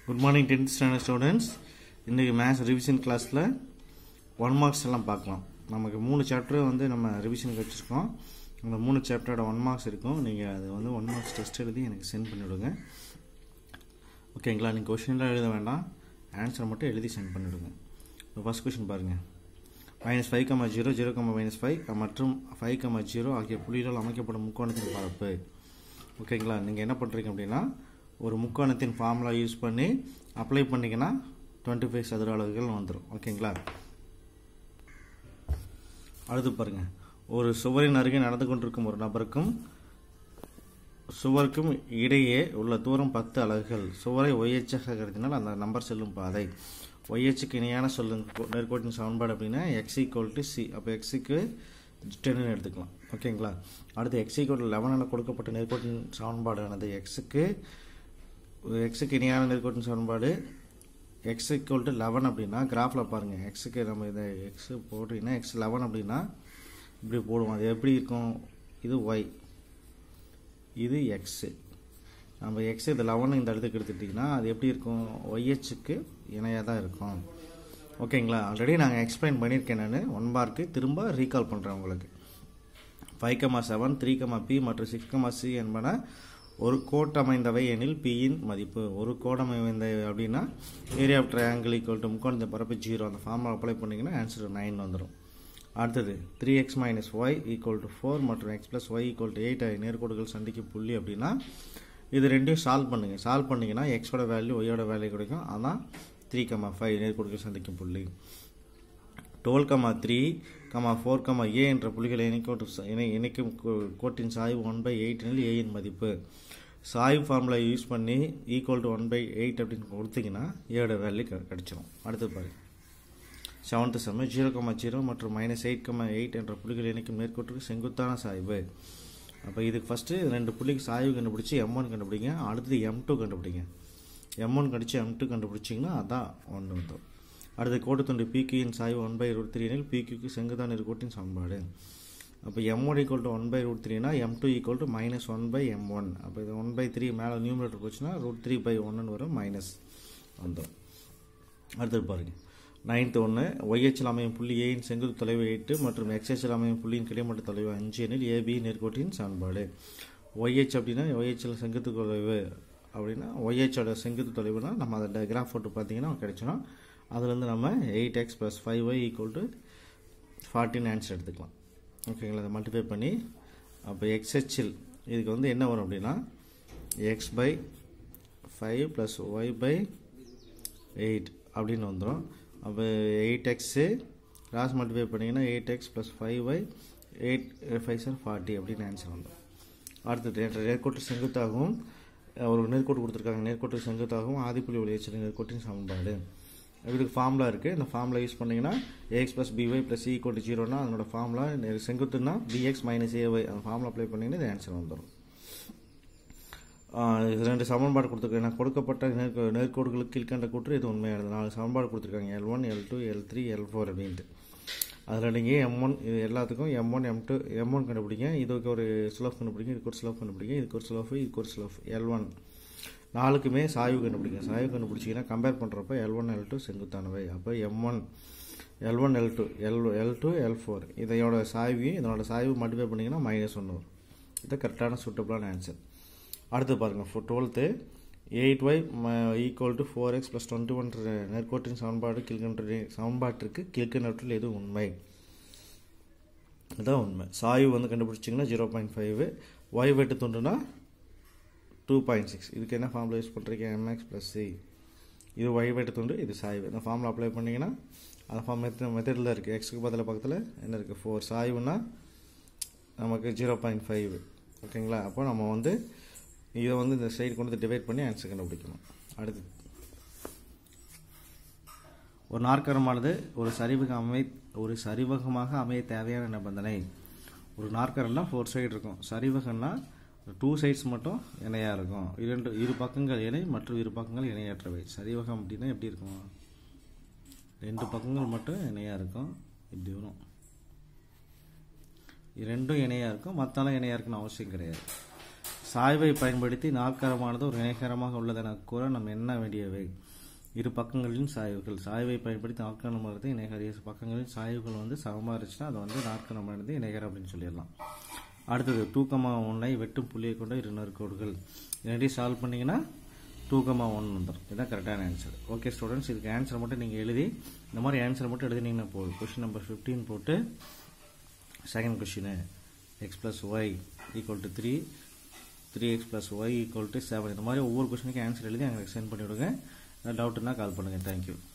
good morning tenth standard students இன்றைக்கி maths revision கிளாஸில் one marks எல்லாம் பார்க்கலாம் நமக்கு மூணு சாப்டர் வந்து நம்ம ரிவிஷனுக்கு வச்சுருக்கோம் அந்த மூணு சாப்டரோட ஒன் மார்க்ஸ் இருக்கும் நீங்கள் அது வந்து ஒன் மார்க்ஸ் டெஸ்ட் எழுதி எனக்கு சென்ட் பண்ணிவிடுங்க ஓகேங்களா நீங்கள் கொஷின்லாம் எழுத வேண்டாம் ஆன்சர் மட்டும் எழுதி சென்ட் பண்ணிவிடுங்க இப்போ ஃபஸ்ட் கொஷின் பாருங்கள் minus five comma zero zero comma minus five மற்றும் ஃபைவ் கமா ஜீரோ ஆகிய புள்ளிகளால் அமைக்கப்படும் முக்கோணத்தின் பரப்பு ஓகேங்களா நீங்கள் என்ன பண்ணுறீங்க அப்படின்னா ஒரு முக்கோணத்தின் ஃபார்முலா யூஸ் பண்ணி அப்ளை பண்ணிங்கன்னா டுவெண்ட்டி ஃபைவ் சதுர அளவுகள் வந்துடும் ஓகேங்களா அடுத்து பாருங்கள் ஒரு சுவரின் அருகே நடந்து கொண்டிருக்கும் ஒரு நபருக்கும் சுவருக்கும் இடையே உள்ள தூரம் பத்து அலகுகள் சுவரை ஒய்எச்சாக கருதினால் அந்த நம்பர் செல்லும் பாதை ஒய்எச்சுக்கு இணையான சொல்லும் நேர்கோட்டின் சமன்பாடு அப்படின்னா எக்ஸ் ஈக்குவல் டு சி அப்போ எக்ஸுக்கு டென்னு எடுத்துக்கலாம் ஓகேங்களா அடுத்து எக்ஸ் ஈக்குவல் லெவன் என கொடுக்கப்பட்ட நேர்கோட்டின் சமன்பாடானது எக்ஸுக்கு எக்ஸுக்கு இணையான நேர்கோட்டின் சமன்பாடு எக்ஸ் ஈக்குவல் டு லெவன் அப்படின்னா கிராஃபில் பாருங்கள் எக்ஸுக்கு நம்ம இதை எக்ஸ் போட்டிங்கன்னா எக்ஸ் லெவன் அப்படின்னா இப்படி போடுவோம் அது எப்படி இருக்கும் இது ஒய் இது எக்ஸு நம்ம எக்ஸ் இது லெவன் இந்த இடத்துக்கு எடுத்துட்டிங்கன்னா அது எப்படி இருக்கும் ஒய்ஹெச்சுக்கு இணையாக தான் இருக்கும் ஓகேங்களா ஆல்ரெடி நாங்கள் எக்ஸ்பிளைன் பண்ணியிருக்கேன் நான் ஒன் மார்க்கு திரும்ப ரீகால் பண்ணுறேன் உங்களுக்கு five comma seven three comma b மற்றும் சிக்ஸ் கமா சி என்பன ஒரு கோட்டமைந்தவை எனில் பியின் மதிப்பு ஒரு கோடமைந்த அப்படின்னா area of triangle equal to முக்கோணத்தை பரப்பு ஜீரோ அந்த ஃபார்முலா அப்ளை பண்ணிங்கன்னா ஆன்சர் நைன் வந்துடும் அடுத்தது three x minus y equal to four மற்றும் x plus y equal to eight நேர்கோடுகள் சந்திக்கும் புள்ளி அப்படின்னா இது ரெண்டையும் சால்வ் பண்ணுங்கள் சால்வ் பண்ணிங்கன்னா எக்ஸோட வேல்யூ ஒய்யோட வேல்யூ கிடைக்கும் அதான் த்ரீ கமா ஃபைவ் நேர்கோடுகள் சந்திக்கும் புள்ளி twelve comma three comma four comma a என்ற புள்ளிகளை இணைக்கோட்டு இணை இணைக்கும் கோட்டின் சாய்வு ஒன் பை எயிட்னில் ஏயின் மதிப்பு சாய்வு ஃபார்முலா யூஸ் பண்ணி equal to one by eight அப்படின்னு கொடுத்தீங்கன்னா ஏயோட வேல்யூ கிடச்சிரும் அடுத்து பாருங்க செவன்த்து செம்ம ஜீரோ கமா ஜீரோ மற்றும் மைனஸ் எயிட் கமா எயிட் என்ற புள்ளிகள் இணைக்கும் மேற்கோட்டுக்கு செங்குத்தான சாய்வு அப்போ இதுக்கு ஃபஸ்ட்டு ரெண்டு புள்ளிக்கு சாய்வு கண்டுபிடிச்சி எம் ஒன் கண்டுபிடிங்க அடுத்தது எம் டூ கண்டுபிடிங்க எம் ஒன் கடிச்சு எம் டூ கண்டுபிடிச்சிங்கன்னா அதான் ஒன்று வந்து அடுத்து கோட்டுத்துண்டு பிக்யூயின் சாய்வு ஒன் பை ரூட் த்ரீனில் பிக்யூக்கு செங்குத்தான கோட்டின் சமன்பாடு அப்போ m one equal to one by root த்ரீனா m two equal to minus one by m one அப்போ இது ஒன் பை த்ரீ மேலே நியூமரேட்டர் போச்சுன்னா ரூட் த்ரீ பை ஒன்னு வரும் மைனஸ் வந்துடும் அடுத்தது பாருங்கள் நைன்த்து ஒன்று ஒய்ஹெச்சில் அமையும் புள்ளி ஏயின் செங்குத்து தொலைவு எட்டு மற்றும் எக்ஸ்ஹெச்சில் அமையும் புள்ளியின் கிடைமட்ட தொலைவு அஞ்சு எனில் ஏபி நேர்கோட்டின் சமன்பாடு ஒய்ஹெச் அப்படின்னா ஒய்ஹெச்சில் செங்குத்து தொலைவு அப்படின்னா ஒய்ஹெச்சோட செங்குத்து தொலைவுனா நம்ம அதை கிராஃப் போட்டு பார்த்தீங்கன்னா கிடைச்சிடும் அதுலேருந்து நம்ம eight x plus five y equal to ஃபார்ட்டின் ஆன்சர் எடுத்துக்கலாம் ஓகேங்களா அதை மல்டிஃபை பண்ணி அப்போ எக்ஸ்ஹெச்சில் இதுக்கு வந்து என்ன வரும் அப்படின்னா x by five plus y by eight அப்படின்னு வந்துடும் அப்போ எயிட் எக்ஸு கிராஸ் மல்டிஃபை பண்ணிங்கன்னா eight x plus five y eight five sir forty அப்படின்னு ஆன்சர் வந்துடும் அடுத்தது நேர்கோட்டு செங்குத்தாகவும் ஒரு நேர்கோட்டு கொடுத்துருக்காங்க நேர்கோட்டு செங்குத்தாகவும் ஆதிப்புள்ளி ஒளியச்சல் நேர்கோட்டின் சமன்பாடு இதுக்கு ஃபார்முலா இருக்குது இந்த ஃபார்முலா யூஸ் பண்ணிங்கன்னா a x plus b y plus equal to ஜீரோனா அதனோட ஃபார்முலா செங்குத்துனா பிஎக்ஸ் மைனஸ் ஏஒய் அந்த ஃபார்முலா அப்ளை பண்ணிங்கன்னா இது ஆன்சர் வந்துடும் ரெண்டு சமன்பாடு கொடுத்துருக்காங்க கொடுக்கப்பட்ட நேர்கோ நேர்கோடுகளுக்கு கீழ்கண்ட கூற்று இது உண்மையானது நாலு சமன்பாடு கொடுத்துருக்காங்க l one l two l three l four அப்படின்ட்டு அதில் நீங்கள் எம் ஒன் இது எல்லாத்துக்கும் m one m two m one கண்டுபிடிங்க இதுக்கு ஒரு ஸ்லோஃப் கண்டுபிடிங்க இதுக்கு ஒரு ஸ்லோஃப் கண்டுபிடிங்க இதுக்கு ஒரு ஸ்லோஃப் இதுக்கு ஒரு ஸ்லோஃப் எல் ஒன் நாலுக்குமே சாய்வு கண்டுபிடிங்க சாய்வு கண்டுபிடிச்சிங்கன்னா கம்பேர் பண்ணுறப்ப எல் ஒன் எல் டூ செங்குத்தானவை அப்போ m one l one l two l l two l four இதையோட சாய்வையும் இதனோட சாய்வு மல்டிஃபை பண்ணிங்கன்னா மைனஸ் ஒன்று வரும் இது கரெக்டான சூட்டபிளான ஆன்சர் அடுத்து பாருங்கள் four twelfth eight y equal to four x plus twenty one நேர்கோட்டின் சமன்பாடு கீழ்கன்ற சமன்பாட்டிற்கு கீழ்கண்டவற்றில் எது உண்மை இதுதான் உண்மை சாய்வு வந்து கண்டுபிடிச்சிங்கன்னா ஜீரோ பாயிண்ட் ஃபைவ் ஒய் வெட்டு துண்டுனா டூ பாயிண்ட் சிக்ஸ் இதுக்கு என்ன ஃபார்முலா யூஸ் பண்ணுறீங்க எம்எக்ஸ் ப்ளஸ் சி இது ஒய் வெட்டு துண்டு இது சாய்வு இந்த ஃபார்முலா அப்ளை பண்ணிங்கன்னா அந்த ஃபார்ம் மெத்தட் மெத்தடில் இருக்குது எக்ஸுக்கு பதில் பக்கத்தில் என்ன இருக்குது ஃபோர் சாய்வுனா நமக்கு ஜீரோ பாயிண்ட் ஃபைவ் ஓகேங்களா அப்போ நம்ம வந்து இதை வந்து இந்த சைடு கொண்டு டிவைட் பண்ணி ஆன்சர் கண்டுபிடிக்கணும் அடுத்து ஒரு நாற்கரமானது ஒரு சரிவக அமை ஒரு சரிவகமாக அமைய தேவையான நிபந்தனை ஒரு நாற்கரம்னா ஃபோர் சைடு இருக்கும் சரிவகம்னா டூ சைட்ஸ் மட்டும் இணையாக இருக்கும் இரண்டு இரு பக்கங்கள் இணை மற்றும் இரு பக்கங்கள் இணையற்றவை சரிவகம் அப்படின்னா எப்படி இருக்கும் ரெண்டு பக்கங்கள் மட்டும் இணையாக இருக்கும் இப்படி வரும் ரெண்டும் இணையாக இருக்கும் மற்றெல்லாம் இணையாக இருக்குன்னு அவசியம் கிடையாது சாய்வை பயன்படுத்தி நாற்கரமானது ஒரு இணைகரமாக உள்ளதென கூற நம்ம என்ன வேண்டியவை இரு பக்கங்களின் சாய்வுகள் சாய்வை பயன்படுத்தி நாற்கரமானது இணைகர இரு பக்கங்களின் சாய்வுகள் வந்து சமமாக இருந்துச்சுன்னா அதை வந்து நாற்கரமானது இணைகரம் அப்படின்னு சொல்லிடலாம் அடுத்தது தூக்கமா ஒன்றை வெட்டும் புள்ளியை கொண்ட இரு நெருக்கோடுகள் ரெண்டையும் சால்வ் பண்ணீங்கன்னா தூக்கமா ஒன் வந்துடும் இதுதான் கரெக்டான ஆன்சர் ஓகே ஸ்டூடெண்ட்ஸ் இதுக்கு ஆன்சர் மட்டும் நீங்கள் எழுதி இந்த மாதிரி ஆன்சர் மட்டும் எழுதினீங்கன்னா போதும் கொஷின் நம்பர் ஃபிஃப்டீன் போட்டு second question x plus y equal to three three x plus y equal to seven இந்த மாதிரி ஒவ்வொரு கொஷினுக்கும் ஆன்சர் எழுதி எங்களுக்கு சென்ட் பண்ணிவிடுங்க டவுட்னா கால் பண்ணுங்கள் தேங்க்யூ